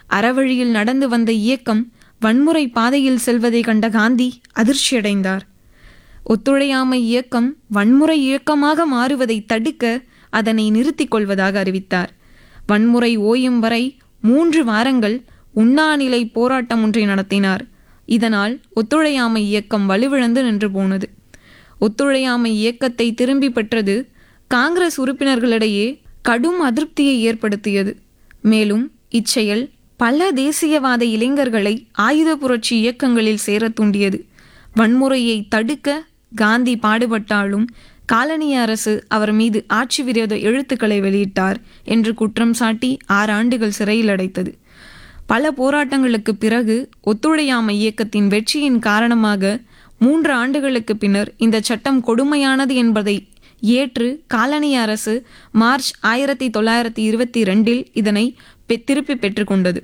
அறவழியில் நடந்து வந்த இயக்கம் வன்முறை பாதையில் செல்வதை கண்ட காந்தி அதிர்ச்சியடைந்தார் ஒத்துழையாமை இயக்கம் வன்முறை இயக்கமாக மாறுவதை தடுக்க அதனை நிறுத்திக் கொள்வதாக அறிவித்தார் வன்முறை ஓயும் வரை மூன்று வாரங்கள் உண்ணாநிலை போராட்டம் ஒன்றை நடத்தினார் இதனால் ஒத்துழையாமை இயக்கம் வலுவிழந்து நின்று போனது ஒத்துழையாமை இயக்கத்தை திரும்பி பெற்றது காங்கிரஸ் உறுப்பினர்களிடையே கடும் அதிருப்தியை ஏற்படுத்தியது மேலும் இச்செயல் பல தேசியவாத இளைஞர்களை ஆயுத புரட்சி இயக்கங்களில் சேரத் தூண்டியது வன்முறையை தடுக்க காந்தி பாடுபட்டாலும் காலனிய அரசு அவர் மீது ஆட்சி விரோத எழுத்துக்களை வெளியிட்டார் என்று குற்றம் சாட்டி ஆறு ஆண்டுகள் சிறையில் அடைத்தது பல போராட்டங்களுக்கு பிறகு ஒத்துழையாமை இயக்கத்தின் வெற்றியின் காரணமாக மூன்று ஆண்டுகளுக்கு பின்னர் இந்த சட்டம் கொடுமையானது என்பதை ஏற்று காலனிய அரசு மார்ச் ஆயிரத்தி தொள்ளாயிரத்தி இருபத்தி ரெண்டில் இதனை பெ- திருப்பி பெற்றுக்கொண்டது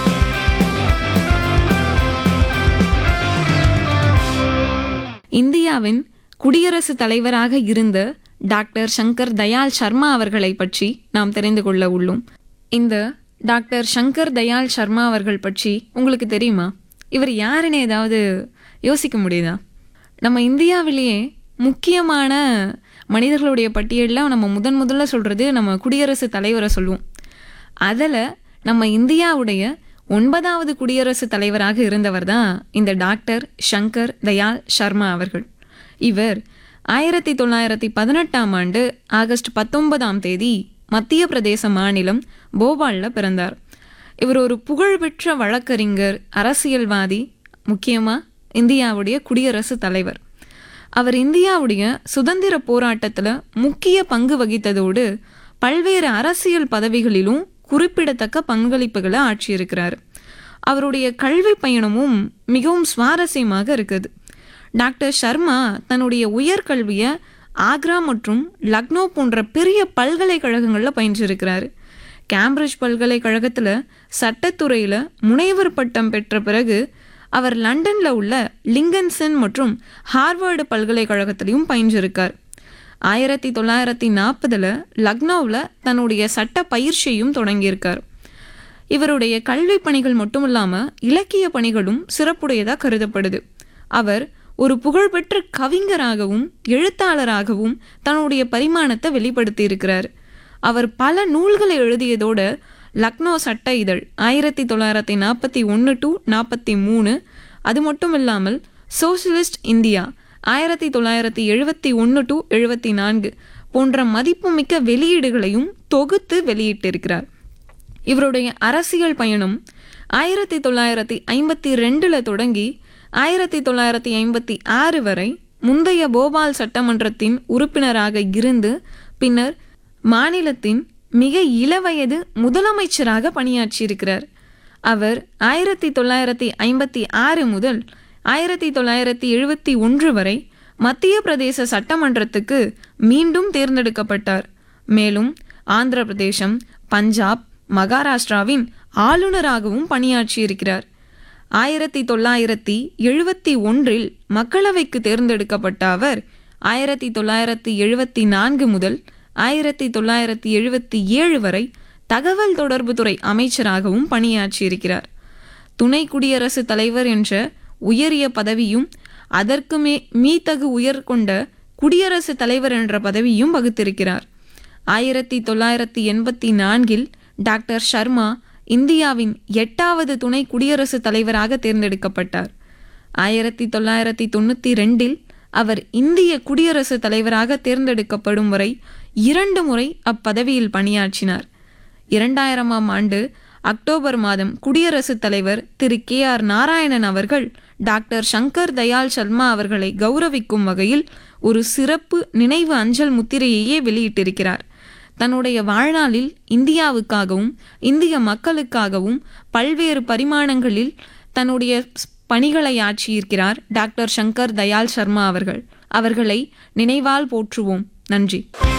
இந்தியாவின் குடியரசுத் தலைவராக இருந்த டாக்டர் சங்கர் தயாள் சர்மா அவர்களை பற்றி நாம் தெரிந்து கொள்ள உள்ளோம் இந்த டாக்டர் சங்கர் தயாள் சர்மா அவர்கள் பற்றி உங்களுக்கு தெரியுமா இவர் யாருன்னு ஏதாவது யோசிக்க முடியுதா நம்ம இந்தியாவிலேயே முக்கியமான மனிதர்களுடைய பட்டியலில் நம்ம முதன் முதல்ல சொல்கிறது நம்ம குடியரசுத் தலைவரை சொல்லுவோம் அதில் நம்ம இந்தியாவுடைய ஒன்பதாவது குடியரசுத் தலைவராக இருந்தவர் தான் இந்த டாக்டர் சங்கர் தயாள் சர்மா அவர்கள் இவர் ஆயிரத்தி தொள்ளாயிரத்தி பதினெட்டாம் ஆண்டு ஆகஸ்ட் பத்தொன்பதாம் தேதி மத்திய பிரதேச மாநிலம் போபாலில் பிறந்தார் இவர் ஒரு புகழ்பெற்ற வழக்கறிஞர் அரசியல்வாதி முக்கியமாக இந்தியாவுடைய குடியரசுத் தலைவர் அவர் இந்தியாவுடைய சுதந்திர போராட்டத்தில் முக்கிய பங்கு வகித்ததோடு பல்வேறு அரசியல் பதவிகளிலும் குறிப்பிடத்தக்க பங்களிப்புகளை ஆற்றியிருக்கிறார் அவருடைய கல்வி பயணமும் மிகவும் சுவாரஸ்யமாக இருக்குது டாக்டர் சர்மா தன்னுடைய உயர்கல்வியை ஆக்ரா மற்றும் லக்னோ போன்ற பெரிய பல்கலைக்கழகங்களில் பயின்றிருக்கிறார் கேம்பிரிட்ஜ் பல்கலைக்கழகத்தில் சட்டத்துறையில் முனைவர் பட்டம் பெற்ற பிறகு அவர் லண்டனில் உள்ள லிங்கன்சன் மற்றும் ஹார்வர்டு பல்கலைக்கழகத்திலையும் பயின்றிருக்கார் ஆயிரத்தி தொள்ளாயிரத்தி நாற்பதில் லக்னோவில் தன்னுடைய சட்ட பயிற்சியையும் தொடங்கியிருக்கார் இவருடைய கல்வி பணிகள் மட்டும் இல்லாமல் இலக்கிய பணிகளும் சிறப்புடையதாக கருதப்படுது அவர் ஒரு புகழ்பெற்ற கவிஞராகவும் எழுத்தாளராகவும் தன்னுடைய பரிமாணத்தை வெளிப்படுத்தி இருக்கிறார் அவர் பல நூல்களை எழுதியதோட லக்னோ சட்ட இதழ் ஆயிரத்தி தொள்ளாயிரத்தி நாற்பத்தி ஒன்று டு நாற்பத்தி மூணு அது மட்டும் இல்லாமல் சோஷலிஸ்ட் இந்தியா ஆயிரத்தி தொள்ளாயிரத்தி எழுபத்தி ஒன்று டு எழுபத்தி நான்கு போன்ற மதிப்புமிக்க வெளியீடுகளையும் தொகுத்து வெளியிட்டிருக்கிறார் இவருடைய அரசியல் பயணம் ஆயிரத்தி தொள்ளாயிரத்தி ஐம்பத்தி ரெண்டில் தொடங்கி ஆயிரத்தி தொள்ளாயிரத்தி ஐம்பத்தி ஆறு வரை முந்தைய போபால் சட்டமன்றத்தின் உறுப்பினராக இருந்து பின்னர் மாநிலத்தின் மிக இளவயது முதலமைச்சராக பணியாற்றியிருக்கிறார் அவர் ஆயிரத்தி தொள்ளாயிரத்தி ஐம்பத்தி ஆறு முதல் ஆயிரத்தி தொள்ளாயிரத்தி எழுபத்தி ஒன்று வரை மத்திய பிரதேச சட்டமன்றத்துக்கு மீண்டும் தேர்ந்தெடுக்கப்பட்டார் மேலும் ஆந்திர பிரதேசம் பஞ்சாப் மகாராஷ்டிராவின் ஆளுநராகவும் பணியாற்றியிருக்கிறார் ஆயிரத்தி தொள்ளாயிரத்தி எழுபத்தி ஒன்றில் மக்களவைக்கு தேர்ந்தெடுக்கப்பட்ட அவர் ஆயிரத்தி தொள்ளாயிரத்தி எழுபத்தி நான்கு முதல் ஆயிரத்தி தொள்ளாயிரத்தி எழுபத்தி ஏழு வரை தகவல் தொடர்புத்துறை அமைச்சராகவும் பணியாற்றியிருக்கிறார் துணை குடியரசுத் தலைவர் என்ற உயரிய பதவியும் அதற்கு மே மீத்தகு உயர் கொண்ட குடியரசுத் தலைவர் என்ற பதவியும் வகுத்திருக்கிறார் ஆயிரத்தி தொள்ளாயிரத்தி எண்பத்தி நான்கில் டாக்டர் சர்மா இந்தியாவின் எட்டாவது துணை குடியரசுத் தலைவராக தேர்ந்தெடுக்கப்பட்டார் ஆயிரத்தி தொள்ளாயிரத்தி தொண்ணூற்றி ரெண்டில் அவர் இந்திய குடியரசுத் தலைவராக தேர்ந்தெடுக்கப்படும் வரை இரண்டு முறை அப்பதவியில் பணியாற்றினார் இரண்டாயிரமாம் ஆண்டு அக்டோபர் மாதம் குடியரசுத் தலைவர் திரு கே ஆர் நாராயணன் அவர்கள் டாக்டர் சங்கர் தயாள் சர்மா அவர்களை கௌரவிக்கும் வகையில் ஒரு சிறப்பு நினைவு அஞ்சல் முத்திரையையே வெளியிட்டிருக்கிறார் தன்னுடைய வாழ்நாளில் இந்தியாவுக்காகவும் இந்திய மக்களுக்காகவும் பல்வேறு பரிமாணங்களில் தன்னுடைய ஸ்- பணிகளை ஆற்றியிருக்கிறார் டாக்டர் சங்கர் தயாள் சர்மா அவர்கள் அவர்களை நினைவால் போற்றுவோம் நன்றி